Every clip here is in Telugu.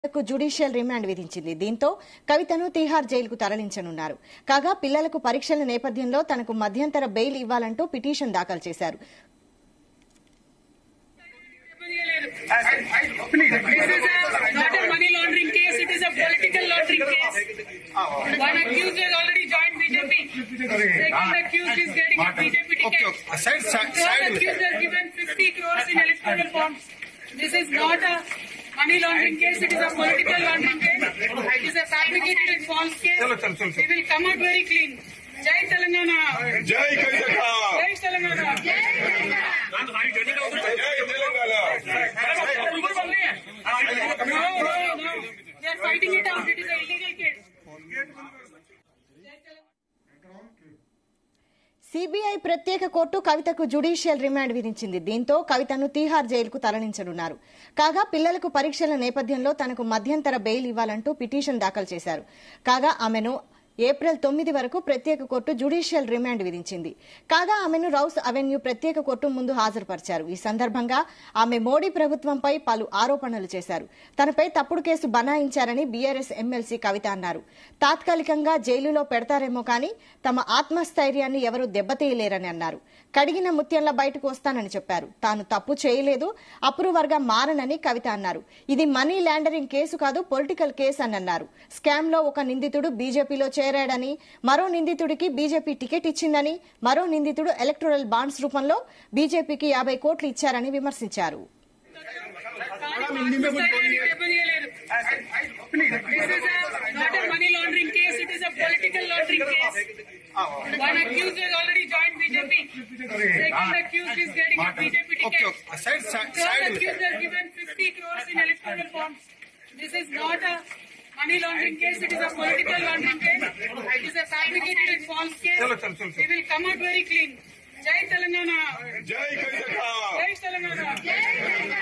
కు జ్యుడిషియల్ రిమాండ్ విధించింది దీంతో కవితను తిహార్ జైలుకు తరలించనున్నారు కాగా పిల్లలకు పరీక్షల నేపథ్యంలో తనకు మధ్యంతర బెయిల్ ఇవ్వాలంటూ పిటిషన్ దాఖలు చేశారు This is a, not a money laundering case, it is a political laundering case. One accused has already joined BJP. Second accused is getting a BJP Okay, ticket. okay. Side, side, Third side. accused has given 50 crores in electoral bonds. This is not a money laundering case, it is a political laundering case. It is a fabricated and false case. Chalo, chalo, chalo, chalo. We will come out very clean. Jai Telangana! జై కవిత Jai Telangana! జై Telangana No, no, no. They are fighting it out. It is a illegal case. CBI ప్రత్యేక కోర్టు కవితకు జ్యుడిషియల్ రిమాండ్ విధించింది దీంతో కవితను తీహార్ జైలుకు తరలించనున్నారు కాగా పిల్లలకు పరీక్షల నేపథ్యంలో తనకు మధ్యంతర బెయిల్ ఇవ్వాలంటూ పిటిషన్ దాఖలు చేశారు కాగా ఆమెను ఏప్రిల్ తొమ్మిది వరకు ప్రత్యేక కోర్టు జ్యుడిషియల్ రిమాండ్ విధించింది కాగా ఆమెను రౌస్ అవెన్యూ ప్రత్యేక కోర్టు ముందు హాజరుపరిచారు ఈ సందర్భంగా ఆమె మోడీ ప్రభుత్వంపై పలు ఆరోపణలు చేశారు తనపై తప్పుడు కేసు బనాయించారని బీఆర్ఎస్ ఎమ్మెల్సీ కవిత అన్నారు తాత్కాలికంగా జైలులో పెడతారేమో కానీ తమ ఆత్మస్థైర్యాన్ని ఎవరూ దెబ్బతీయలేరని అన్నారు కడిగిన ముత్యంలా బయటకు వస్తానని చెప్పారు తాను తప్పు చేయలేదు అప్రూవర్గా మారనని కవిత అన్నారు ఇది మనీ ల్యాండరింగ్ కేసు కాదు పొలిటికల్ కేసు అని అన్నారు స్కామ్ లో ఒక నిందితుడు బీజేపీలో చేరాడని మరో నిందితుడికి బీజేపీ టికెట్ ఇచ్చిందని మరో నిందితుడు ఎలక్టోరల్ బాండ్స్ రూపంలో బీజేపీకి యాభై కోట్లు ఇచ్చారని విమర్శించారు This is a, not a money laundering case, it is a political laundering case. One accused has already joined BJP. Second accused is getting a BJP okay ticket. Okay side side Third side accused has given 50 crores in electoral bonds. This is not a money laundering case, it is a political laundering case. It is a fabricated and false case. Chalo, chalo, chalo, We will come out very clean. Jai Telangana! జై కవిత Jai Telangana! జై Telangana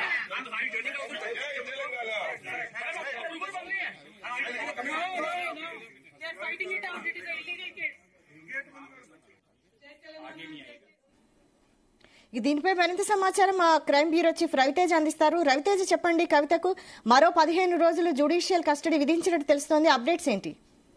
No, no, no. They are fighting it out. It is a illegal case. Jai Telangana! ఇక దీనిపై మరింత సమాచారం మా క్రైమ్ బ్యూరో చీఫ్ రవితేజ్ అందిస్తారు రవితేజ్ చెప్పండి కవితకు మరో పదిహేను రోజులు జ్యుడిషియల్ కస్టడీ విధించినట్టు తెలుస్తోంది అప్డేట్స్ ఏంటి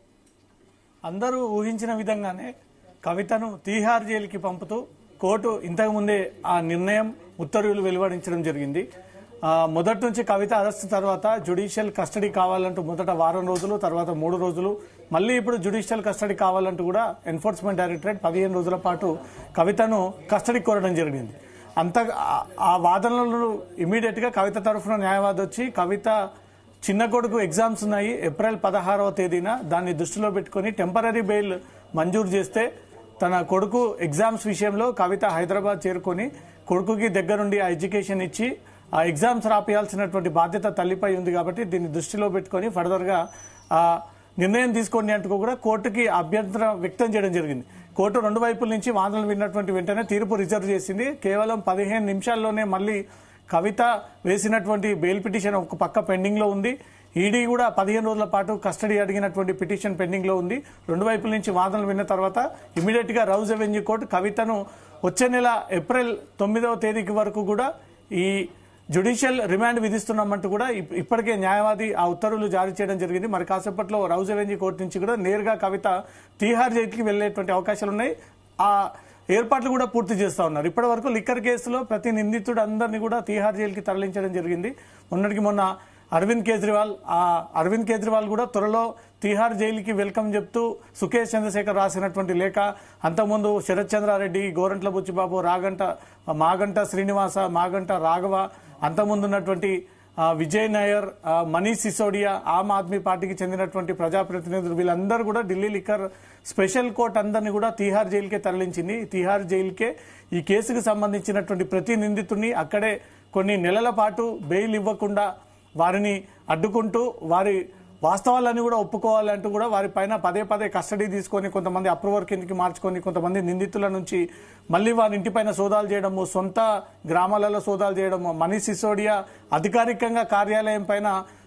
అందరూ ఊహించిన విధంగానే కవితను తీహార్ జైలుకి పంపుతూ కోర్టు ఇంతకుముందే ఆ నిర్ణయం ఉత్తర్వులు వెలువడించడం జరిగింది ఆ, మొదటి నుంచి కవిత అరెస్ట్ తర్వాత జ్యుడిషియల్ కస్టడీ కావాలంటూ మొదట వారం రోజులు తర్వాత మూడు రోజులు మళ్ళీ ఇప్పుడు జ్యుడిషియల్ కస్టడీ కావాలంటూ కూడా ఎన్ఫోర్స్మెంట్ డైరెక్టరేట్ పదిహేను రోజుల పాటు కవితను కస్టడీ కోరడం జరిగింది అంత ఆ- ఆ వాదనలు ఇమీడియట్ గా కవిత తరఫున న్యాయవాది వచ్చి కవిత చిన్న కొడుకు ఎగ్జామ్స్ ఉన్నాయి ఏప్రిల్ పదహారవ తేదీన దాన్ని దృష్టిలో పెట్టుకుని టెంపరీ బెయిల్ మంజూరు చేస్తే తన కొడుకు ఎగ్జామ్స్ విషయంలో కవిత హైదరాబాద్ చేరుకొని కొడుకుకి దగ్గరుండి ఆ ఎడ్యుకేషన్ ఇచ్చి ఆ ఎగ్జామ్స్ రాపియాల్సినటువంటి బాధ్యత తల్లిపై ఉంది కాబట్టి దీన్ని దృష్టిలో పెట్టుకొని ఫర్దర్ గా ఆ నిర్ణయం తీసుకోండి అంటూ కూడా కోర్టుకి అభ్యంతరం వ్యక్తం చేయడం జరిగింది కోర్టు రెండు వైపుల నుంచి వాదనలు విన్నటువంటి వెంటనే తీర్పు రిజర్వ్ చేసింది కేవలం పదిహేను నిమిషాల్లోనే మళ్ళీ కవిత వేసినటువంటి బెయిల్ పిటిషన్ ఒక పక్క పెండింగ్ లో ఉంది ఈడీ కూడా పదిహేను రోజుల పాటు కస్టడీ అడిగినటువంటి పిటిషన్ పెండింగ్ లో ఉంది రెండు వైపుల నుంచి వాదనలు విన్న తర్వాత ఇమీడియట్ గా రౌజ్ అవెన్యూ కోర్టు కవితను వచ్చే నెల ఏప్రిల్ తొమ్మిదవ తేదీకి వరకు కూడా ఈ జ్యుడిషియల్ రిమాండ్ విధిస్తున్నామంటూ కూడా ఇప్- ఇప్పటికే న్యాయవాది ఆ ఉత్తర్వులు జారీ చేయడం జరిగింది మరి కాసేపట్లో రౌజ్ అవెన్యూ కోర్టు నుంచి కూడా నేరుగా కవిత తీహార్ జైలుకి వెళ్లేటువంటి అవకాశాలు ఉన్నాయి ఆ ఏర్పాట్లు కూడా పూర్తి చేస్తా ఉన్నారు ఇప్పటి వరకు లిక్కర్ కేసులో ప్రతి నిందితుడు అందరినీ కూడా తీహార్ జైలుకి తరలించడం జరిగింది మొన్నటికి మొన్న అరవింద్ కేజ్రీవాల్ ఆ అరవింద్ కేజ్రీవాల్ కూడా త్వరలో తీహార్ జైలుకి వెల్కమ్ చెప్తూ సుఖేష్ చంద్రశేఖర్ రాసినటువంటి లేఖ అంతకుముందు శరత్ చంద్రారెడ్డి గోరంట్ల బుచ్చిబాబు రాగంట మాగంట శ్రీనివాస మాగంట రాఘవ అంతకుముందు ఉన్నటువంటి ఆ, విజయ్ నాయర్ ఆ, మనీష్ సిసోడియా ఆమ్ ఆద్మీ పార్టీకి చెందినటువంటి ప్రజాప్రతినిధులు వీళ్ళందరూ కూడా ఢిల్లీ లిక్కర్ స్పెషల్ కోర్ట్ అందరినీ కూడా తీహార్ జైలుకే తరలించింది తీహార్ జైలుకే ఈ కేసుకు సంబంధించినటువంటి ప్రతి నిందితుడిని అక్కడే కొన్ని నెలల పాటు బెయిల్ ఇవ్వకుండా వారిని అడ్డుకుంటూ వారి వాస్తవాలన్నీ కూడా ఒప్పుకోవాలంటూ కూడా వారి పైన పదే పదే కస్టడీ తీసుకొని కొంతమంది అప్రూవర్ కిందకి మార్చుకొని కొంతమంది నిందితుల నుంచి మళ్ళీ వారి ఇంటిపైన సోదాలు చేయడము సొంత గ్రామాలలో సోదాలు చేయడము మనీష్ సిసోడియా అధికారికంగా కార్యాలయం పైన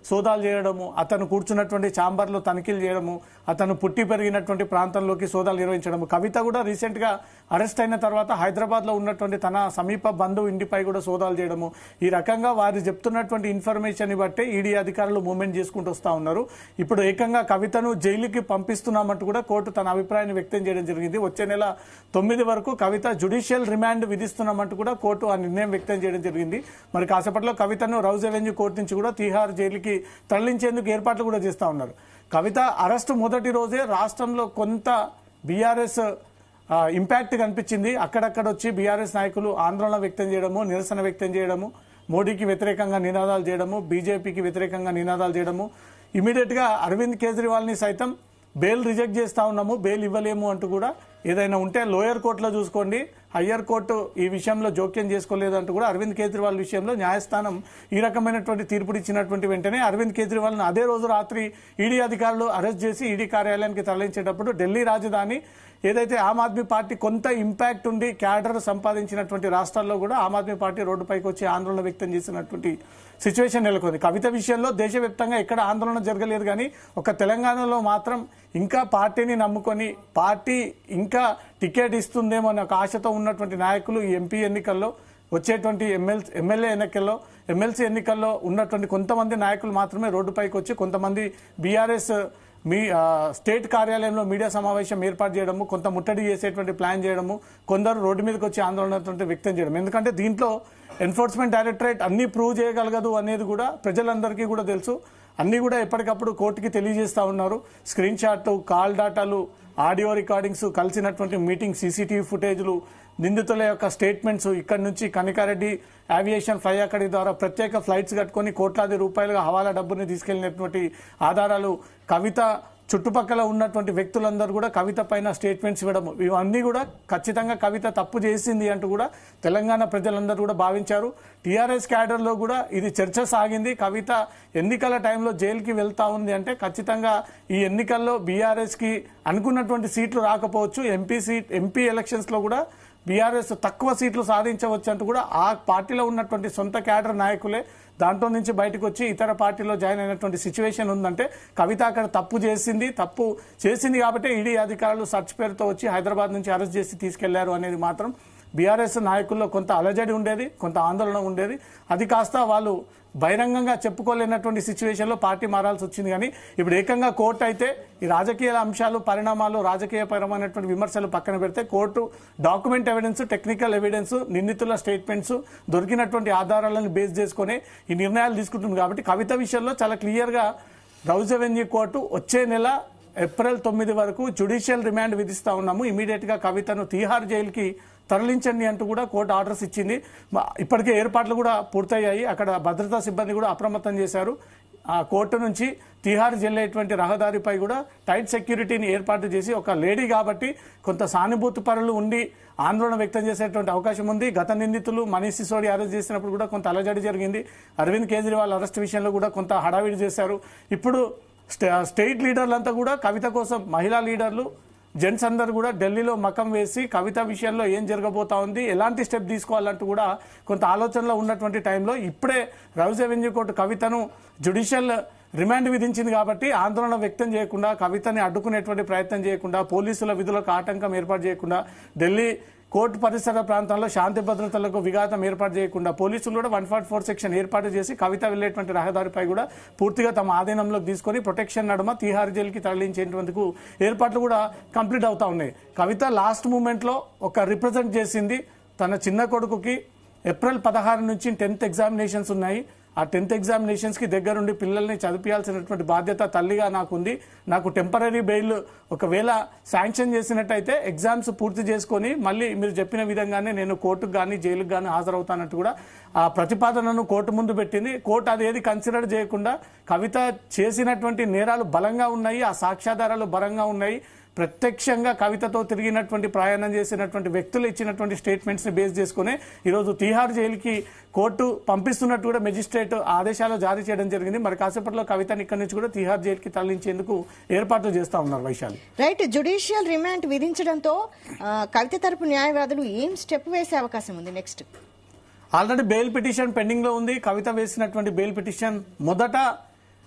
సోదాలు చేయడము అతను కూర్చున్నటువంటి ఛాంబర్లో తనిఖీలు చేయడము అతను పుట్టి పెరిగినటువంటి ప్రాంతంలోకి సోదాలు నిర్వహించడము కవిత కూడా రీసెంట్ గా అరెస్ట్ అయిన తర్వాత హైదరాబాద్ లో ఉన్నటువంటి తన సమీప బంధువు ఇంటిపై కూడా సోదాలు చేయడము ఈ రకంగా వారు చెప్తున్నటువంటి ఇన్ఫర్మేషన్ ని బట్టే ఈడీ అధికారులు మూవ్మెంట్ చేసుకుంటూ వస్తా ఉన్నారు ఇప్పుడు ఏకంగా కవితను జైలుకి పంపిస్తున్నామంటూ కూడా కోర్టు తన అభిప్రాయాన్ని వ్యక్తం చేయడం జరిగింది వచ్చే నెల తొమ్మిది వరకు కవిత జుడిషియల్ రిమాండ్ విధిస్తున్నామంటూ కూడా కోర్టు ఆ నిర్ణయం వ్యక్తం చేయడం జరిగింది మరి కాసేపట్లో కవితను రౌజ్ అవెన్యూ కోర్టు నుంచి కూడా తీహార్ జైలుకి తరలించేందుకు ఏర్పాట్లు కూడా చేస్తా ఉన్నారు కవిత అరెస్ట్ మొదటి రోజే రాష్ట్రంలో కొంత బీఆర్ఎస్ ఇంపాక్ట్ కనిపించింది అక్కడక్కడ వచ్చి బీఆర్ఎస్ నాయకులు ఆందోళన వ్యక్తం చేయడము నిరసన వ్యక్తం చేయడము మోడీకి వ్యతిరేకంగా నినాదాలు చేయడము బీజేపీకి వ్యతిరేకంగా నినాదాలు చేయడము ఇమీడియట్ గా అరవింద్ కేజ్రీవాల్ ని సైతం బెయిల్ రిజెక్ట్ చేస్తా ఉన్నాము బెయిల్ ఇవ్వలేము అంటూ కూడా ఏదైనా ఉంటే లోయర్ కోర్టులో చూసుకోండి హయ్యర్ కోర్టు ఈ విషయంలో జోక్యం చేసుకోలేదు అంటూ కూడా అరవింద్ కేజ్రీవాల్ విషయంలో న్యాయస్థానం ఈ రకమైనటువంటి తీర్పుడు ఇచ్చినటువంటి వెంటనే అరవింద్ కేజ్రీవాల్ అదే రోజు రాత్రి ఈడీ అధికారులు అరెస్ట్ చేసి ఈడీ కార్యాలయానికి తరలించేటప్పుడు ఢిల్లీ రాజధాని ఏదైతే ఆమ్ ఆద్మీ పార్టీ కొంత ఇంపాక్ట్ ఉండి క్యాడర్ సంపాదించినటువంటి రాష్ట్రాల్లో కూడా ఆమ్ ఆద్మీ పార్టీ రోడ్డుపైకి వచ్చి ఆందోళన వ్యక్తం చేసినటువంటి సిచ్యువేషన్ నెలకొంది కవిత విషయంలో దేశవ్యాప్తంగా ఎక్కడ ఆందోళన జరగలేదు కానీ ఒక తెలంగాణలో మాత్రం ఇంకా పార్టీని నమ్ముకొని పార్టీ ఇంకా టికెట్ ఇస్తుందేమో అనే ఒక ఆశతో ఉన్నటువంటి నాయకులు ఈ ఎంపీ ఎన్నికల్లో వచ్చేటువంటి ఎమ్మెల్సీ ఎమ్మెల్యే ఎన్నికల్లో ఎమ్మెల్సీ ఎన్నికల్లో ఉన్నటువంటి కొంతమంది నాయకులు మాత్రమే రోడ్డుపైకి వచ్చి కొంతమంది బీఆర్ఎస్ మీ ఆ, స్టేట్ కార్యాలయంలో మీడియా సమావేశం ఏర్పాటు చేయడము కొంత ముట్టడి చేసేటువంటి ప్లాన్ చేయడము కొందరు రోడ్డు మీదకి వచ్చి ఆందోళన వ్యక్తం చేయడం ఎందుకంటే దీంట్లో ఎన్ఫోర్స్మెంట్ డైరెక్టరేట్ అన్ని ప్రూవ్ చేయగలగదు అనేది కూడా ప్రజలందరికీ కూడా తెలుసు అన్ని కూడా ఎప్పటికప్పుడు కోర్టుకి తెలియజేస్తా ఉన్నారు స్క్రీన్ షాట్ కాల్ డాటాలు ఆడియో రికార్డింగ్స్ కలిసినటువంటి మీటింగ్ సీసీటీవీ ఫుటేజ్లు నిందితుల యొక్క స్టేట్మెంట్స్ ఇక్కడి నుంచి కనికారెడ్డి ఏవియేషన్ ఫ్లై అక్కడి ద్వారా ప్రత్యేక ఫ్లైట్స్ కట్టుకొని కోట్లాది రూపాయలుగా హవాలా డబ్బుని తీసుకెళ్లినటువంటి ఆధారాలు కవిత చుట్టుపక్కల ఉన్నటువంటి వ్యక్తులందరూ కూడా కవిత పైన స్టేట్మెంట్స్ ఇవ్వడం ఇవన్నీ కూడా ఖచ్చితంగా కవిత తప్పు చేసింది అంటూ కూడా తెలంగాణ ప్రజలందరూ కూడా భావించారు టీఆర్ఎస్ క్యాడర్లో కూడా ఇది చర్చ సాగింది కవిత ఎన్నికల టైంలో జైలుకి వెళ్తా ఉంది అంటే ఖచ్చితంగా ఈ ఎన్నికల్లో బీఆర్ఎస్ కి అనుకున్నటువంటి సీట్లు రాకపోవచ్చు ఎంపీ సీట్ ఎంపీ ఎలక్షన్స్ లో కూడా బీఆర్ఎస్ తక్కువ సీట్లు సాధించవచ్చు అంటూ కూడా ఆ పార్టీలో ఉన్నటువంటి సొంత క్యాడర్ నాయకులే దాంట్లో నుంచి బయటకు వచ్చి ఇతర పార్టీలో జాయిన్ అయినటువంటి సిచ్యువేషన్ ఉందంటే కవిత అక్కడ తప్పు చేసింది తప్పు చేసింది కాబట్టి ఈడీ అధికారులు సర్చ్ పేరుతో వచ్చి హైదరాబాద్ నుంచి అరెస్ట్ చేసి తీసుకెళ్లారు అనేది మాత్రం బీఆర్ఎస్ నాయకుల్లో కొంత అలజడి ఉండేది కొంత ఆందోళన ఉండేది అది కాస్త వాళ్ళు బహిరంగంగా చెప్పుకోలేనటువంటి సిచ్యువేషన్ లో పార్టీ మారాల్సి వచ్చింది కానీ ఇప్పుడు ఏకంగా కోర్టు అయితే ఈ రాజకీయ అంశాలు పరిణామాలు రాజకీయపరమైనటువంటి విమర్శలు పక్కన పెడితే కోర్టు డాక్యుమెంట్ ఎవిడెన్స్ టెక్నికల్ ఎవిడెన్స్ నిందితుల స్టేట్మెంట్స్ దొరికినటువంటి ఆధారాలను బేస్ చేసుకుని ఈ నిర్ణయాలు తీసుకుంటుంది కాబట్టి కవిత విషయంలో చాలా క్లియర్ గా రౌజ్ అవెన్యూ కోర్టు వచ్చే నెల ఏప్రిల్ తొమ్మిది వరకు జ్యుడిషియల్ రిమాండ్ విధిస్తా ఉన్నాము ఇమీడియట్ గా కవితను తీహార్ జైలుకి తరలించండి అంటూ కూడా కోర్టు ఆర్డర్స్ ఇచ్చింది మ- ఇప్పటికే ఏర్పాట్లు కూడా పూర్తయ్యాయి అక్కడ భద్రతా సిబ్బంది కూడా అప్రమత్తం చేశారు ఆ కోర్టు నుంచి తిహార్ వెళ్లేటువంటి రహదారిపై కూడా టైట్ సెక్యూరిటీని ఏర్పాటు చేసి ఒక లేడీ కాబట్టి కొంత సానుభూతి పరులు ఉండి ఆందోళన వ్యక్తం చేసేటువంటి అవకాశం ఉంది గత నిందితులు మనీష్ సిసోడి అరెస్ట్ చేసినప్పుడు కూడా కొంత అలజడి జరిగింది అరవింద్ కేజ్రీవాల్ అరెస్ట్ విషయంలో కూడా కొంత హడావిడి చేశారు ఇప్పుడు స్టే- స్టేట్ లీడర్లంతా కూడా కవిత కోసం మహిళా లీడర్లు జెంట్స్ అందరు కూడా ఢిల్లీలో మకం వేసి కవిత విషయంలో ఏం జరగబోతా ఉంది ఎలాంటి స్టెప్ తీసుకోవాలంటూ కూడా కొంత ఆలోచనలో ఉన్నటువంటి టైంలో ఇప్పుడే రౌజ్ అవెన్యూ కోర్టు కవితను జుడిషియల్ రిమాండ్ విధించింది కాబట్టి ఆందోళన వ్యక్తం చేయకుండా కవితని అడ్డుకునేటువంటి ప్రయత్నం చేయకుండా పోలీసుల విధులకు ఆటంకం ఏర్పాటు చేయకుండా ఢిల్లీ కోర్టు పరిసర ప్రాంతాల్లో శాంతి భద్రతలకు విఘాతం ఏర్పాటు చేయకుండా పోలీసులు కూడా వన్ ఫార్టీ ఫోర్ సెక్షన్ ఏర్పాటు చేసి కవిత వెళ్లేటువంటి రహదారిపై కూడా పూర్తిగా తమ ఆధీనంలోకి తీసుకొని ప్రొటెక్షన్ నడుమ తీహార్ జైలుకి తరలించేందుకు ఏర్పాట్లు కూడా కంప్లీట్ అవుతా ఉన్నాయి కవిత లాస్ట్ మూమెంట్ లో ఒక రిప్రజెంట్ చేసింది తన చిన్న కొడుకుకి ఏప్రిల్ పదహారు నుంచి టెన్త్ ఎగ్జామినేషన్స్ ఉన్నాయి ఆ టెన్త్ ఎగ్జామినేషన్స్ కి దగ్గరుండి పిల్లల్ని చదివించాల్సినటువంటి బాధ్యత తల్లిగా నాకుంది నాకు టెంపరీ బెయిల్ ఒకవేళ శాంక్షన్ చేసినట్టయితే ఎగ్జామ్స్ పూర్తి చేసుకొని మళ్ళీ మీరు చెప్పిన విధంగానే నేను కోర్టుకు కానీ జైలుకు కానీ హాజరవుతానంటూ కూడా ఆ ప్రతిపాదనను కోర్టు ముందు పెట్టింది కోర్టు అదేది కన్సిడర్ చేయకుండా కవిత చేసినటువంటి నేరాలు బలంగా ఉన్నాయి ఆ సాక్ష్యాధారాలు బలంగా ఉన్నాయి ప్రత్యక్షంగా కవితతో తిరిగినటువంటి ప్రయాణం చేసినటువంటి వ్యక్తులు ఇచ్చినటువంటి స్టేట్మెంట్స్ ని బేస్ చేసుకుని ఈరోజు తీహార్ జైలుకి కోర్టు పంపిస్తున్నట్టు కూడా మెజిస్ట్రేట్ ఆదేశాలు జారీ చేయడం జరిగింది మరి కాసేపట్లో కవితని ఇక్కడి నుంచి కూడా తీహార్ జైలుకి తరలించేందుకు ఏర్పాట్లు చేస్తా ఉన్నారు వైశాలి రైట్ జుడిషియల్ రిమాండ్ విధించడంతో ఆ, కవిత తరపు న్యాయవాదులు ఏం స్టెప్ వేసే అవకాశం ఉంది next already bail petition pending లో ఉంది కవిత వేసినటువంటి బెయిల్ పిటిషన్ మొదట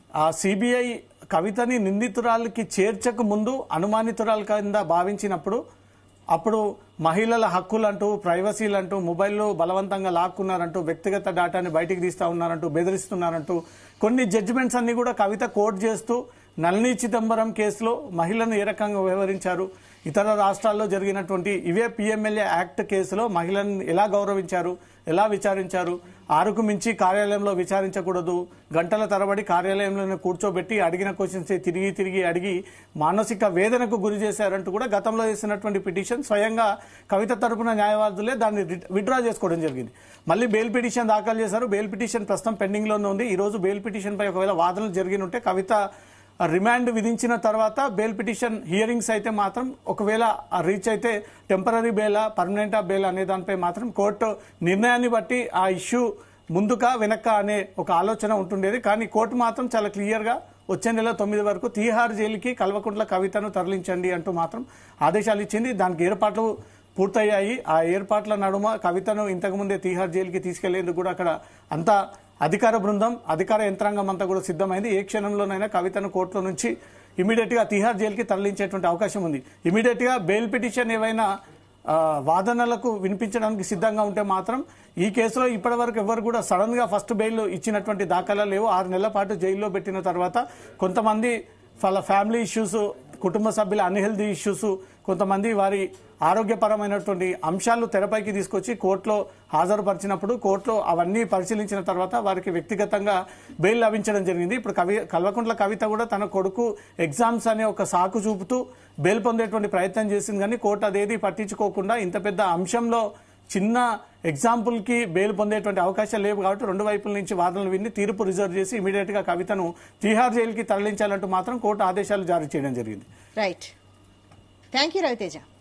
ఆ సిబిఐ కవితని నిందితురాలకి చేర్చక ముందు అనుమానితురాల కింద భావించినప్పుడు అప్పుడు మహిళల హక్కులంటూ ప్రైవసీలంటూ మొబైల్లో బలవంతంగా లాక్కున్నారంటూ వ్యక్తిగత డేటాని బయటికి తీస్తా ఉన్నారంటూ బెదిరిస్తున్నారంటూ కొన్ని జడ్జిమెంట్స్ అన్ని కూడా కవిత కోర్టు చేస్తూ నళిని చిదంబరం కేసులో మహిళను ఏ రకంగా వ్యవహరించారు ఇతర రాష్ట్రాల్లో జరిగినటువంటి ఇవే పిఎంఎల్ఏ యాక్ట్ కేసులో మహిళలను ఎలా గౌరవించారు ఎలా విచారించారు ఆరుకు మించి కార్యాలయంలో విచారించకూడదు గంటల తరబడి కార్యాలయంలోనే కూర్చోబెట్టి అడిగిన క్వశ్చన్స్ తిరిగి తిరిగి అడిగి మానసిక వేదనకు గురి చేశారంటూ కూడా గతంలో చేసినటువంటి పిటిషన్ స్వయంగా కవిత తరపున న్యాయవాదులే దాన్ని విత్డ్రా చేసుకోవడం జరిగింది మళ్ళీ బెయిల్ పిటిషన్ దాఖలు చేశారు బెయిల్ పిటిషన్ ప్రస్తుతం పెండింగ్ లోనే ఉంది ఈ రోజు బెయిల్ పిటిషన్ పై ఒకవేళ వాదనలు జరిగి ఉంటే కవిత రిమాండ్ విధించిన తర్వాత బెయిల్ పిటిషన్ హియరింగ్స్ అయితే మాత్రం ఒకవేళ రీచ్ అయితే టెంపరీ బెయిలా పర్మనెంటా బెయిల్ అనే దానిపై మాత్రం కోర్టు నిర్ణయాన్ని బట్టి ఆ ఇష్యూ ముందుకా వెనక్క అనే ఒక ఆలోచన ఉంటుండేది కానీ కోర్టు మాత్రం చాలా క్లియర్గా వచ్చే నెల తొమ్మిది వరకు తీహార్ జైలుకి కల్వకుంట్ల కవితను తరలించండి అంటూ మాత్రం ఆదేశాలు ఇచ్చింది దానికి ఏర్పాట్లు పూర్తయ్యాయి ఆ ఏర్పాట్ల నడుమ కవితను ఇంతకుముందే తీహార్ జైలుకి తీసుకెళ్లేందుకు కూడా అక్కడ అంతా అధికార బృందం అధికార యంత్రాంగం అంతా కూడా సిద్ధమైంది ఏ క్షణంలోనైనా కవితను కోర్టులో నుంచి ఇమీడియట్ గా తీహార్ జైలుకి తరలించేటువంటి అవకాశం ఉంది ఇమీడియట్ గా బెయిల్ పిటిషన్ ఏవైనా ఆ, వాదనలకు వినిపించడానికి సిద్ధంగా ఉంటే మాత్రం ఈ కేసులో ఇప్పటివరకు ఎవరు కూడా సడన్ గా ఫస్ట్ బెయిల్ ఇచ్చినటువంటి దాఖలాలు లేవు ఆరు నెలల పాటు జైల్లో పెట్టిన తర్వాత కొంతమంది వాళ్ళ ఫ్యామిలీ ఇష్యూస్ కుటుంబ సభ్యుల అన్హెల్దీ ఇష్యూస్ కొంతమంది వారి ఆరోగ్యపరమైనటువంటి అంశాలు తెరపైకి తీసుకొచ్చి కోర్టులో హాజరుపరిచినప్పుడు కోర్టులో అవన్నీ పరిశీలించిన తర్వాత వారికి వ్యక్తిగతంగా బెయిల్ లభించడం జరిగింది ఇప్పుడు కవి కల్వకుంట్ల కవిత కూడా తన కొడుకు ఎగ్జామ్స్ అనే ఒక సాకు చూపుతూ బెయిల్ పొందేటువంటి ప్రయత్నం చేసింది కానీ కోర్టు అదేది పట్టించుకోకుండా ఇంత పెద్ద అంశంలో చిన్న ఎగ్జాంపుల్ కి బెయిల్ పొందేటువంటి అవకాశాలు లేవు కాబట్టి రెండు వైపుల నుంచి వాదనలు విని తీర్పు రిజర్వ్ చేసి ఇమీడియట్ గా కవితను తీహార్ జైలుకి తరలించాలంటూ మాత్రం కోర్టు ఆదేశాలు జారీ చేయడం జరిగింది రైట్ థ్యాంక్ యూ రవితేజ